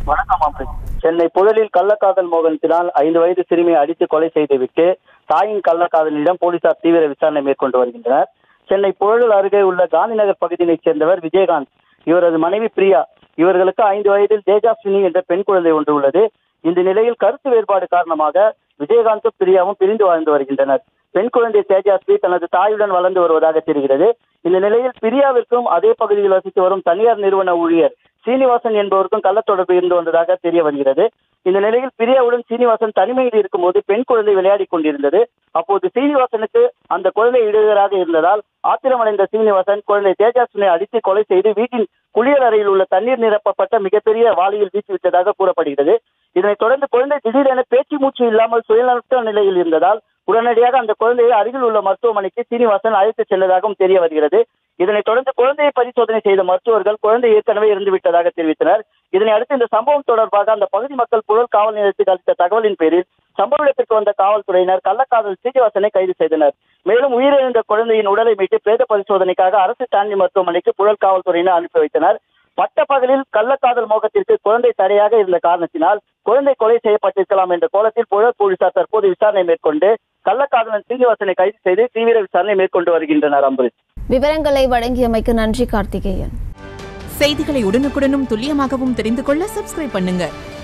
வணக்கம் அம்ரித் சென்னை புழலில் கள்ளக்காதல் மோகனத்தினால் ஐந்து வயது சிறுமியை அடித்து கொலை செய்துவிட்டு தாயின் கள்ளக்காதலிடம் போலீசார் தீவிர விசாரணை மேற்கொண்டு வருகின்றனர் சென்னை புழல் அருகே உள்ள காந்திநகர் பகுதியைச் சேர்ந்தவர் விஜயகாந்த் இவரது மனைவி பிரியா இவர்களுக்கு ஐந்து வயதில் தேஜாஸ்வினி என்ற பெண் குழந்தை ஒன்று உள்ளது இந்த நிலையில் கருத்து வேறுபாடு காரணமாக விஜயகாந்தும் பிரியாவும் பிரிந்து வாழ்ந்து வருகின்றனர் பெண் குழந்தை தேஜாஸ்வி தனது தாயுடன் வளர்ந்து வருவதாக தெரிகிறது இந்த நிலையில் பிரியாவிற்கும் அதே பகுதியில் வசித்து வரும் தனியார் நிறுவன ஊழியர் சீனிவாசன் என்பவருக்கும் கள்ள தொடர்பு இருந்து வந்ததாக தெரிய வருகிறது இந்த நிலையில் பிரியாவுடன் சீனிவாசன் தனிமையில் இருக்கும்போது பெண் குழந்தை விளையாடிக் கொண்டிருந்தது அப்போது சீனிவாசனுக்கு அந்த குழந்தை இடையூறாக இருந்ததால் ஆத்திரமடைந்த சீனிவாசன் குழந்தை தேஜாஸ்வினை அடித்து கொலை செய்து வீட்டின் குளியல் அறையில் உள்ள தண்ணீர் நிரப்பப்பட்ட மிகப்பெரிய வாளியில் வீசிவிட்டதாக கூறப்படுகிறது இதனைத் தொடர்ந்து குழந்தை திடீரென பேச்சு மூச்சு இல்லாமல் சுயநலத்த நிலையில் இருந்ததால் உடனடியாக அந்த குழந்தையை அருகில் உள்ள மருத்துவமனைக்கு சீனிவாசன் அழைத்து சென்றதாகவும் தெரிய வருகிறது இதனைத் தொடர்ந்து குழந்தையை பரிசோதனை செய்த மருத்துவர்கள் குழந்தை ஏற்கனவே இறந்து விட்டதாக தெரிவித்தனர் இதனை அடுத்து இந்த சம்பவம் தொடர்பாக அந்த பகுதி மக்கள் புழல் காவல் நிலையத்துக்கு அளித்த தகவலின் பேரில் சம்பவ இடத்திற்கு வந்த காவல்துறையினர் கள்ளக்காதல் சீனிவாசனை கைது செய்தனர் மேலும் உயிரிழந்த குழந்தையின் உடலை மீட்டு பிரேத பரிசோதனைக்காக அரசு தாண்டி மருத்துவமனைக்கு புழல் காவல்துறையினர் அனுப்பி வைத்தனர் பட்ட பகலில் கள்ளக்காதல் மோகத்திற்கு குழந்தை தடையாக இருந்த காரணத்தினால் குழந்தை கொலை செய்யப்பட்டிருக்கலாம் என்ற கோலத்தில் புழல் போலீசார் தற்போது விசாரணை மேற்கொண்டு கள்ளக்காதலன் சீனிவாசனை கைது செய்து தீவிர விசாரணை மேற்கொண்டு வருகின்றனர் அம்பரீஷ் விவரங்களை வழங்கியமைக்கு நன்றி கார்த்திகேயன் செய்திகளை உடனுக்குடனும் துல்லியமாகவும் தெரிந்து கொள்ள சப்ஸ்கிரைப் பண்ணுங்க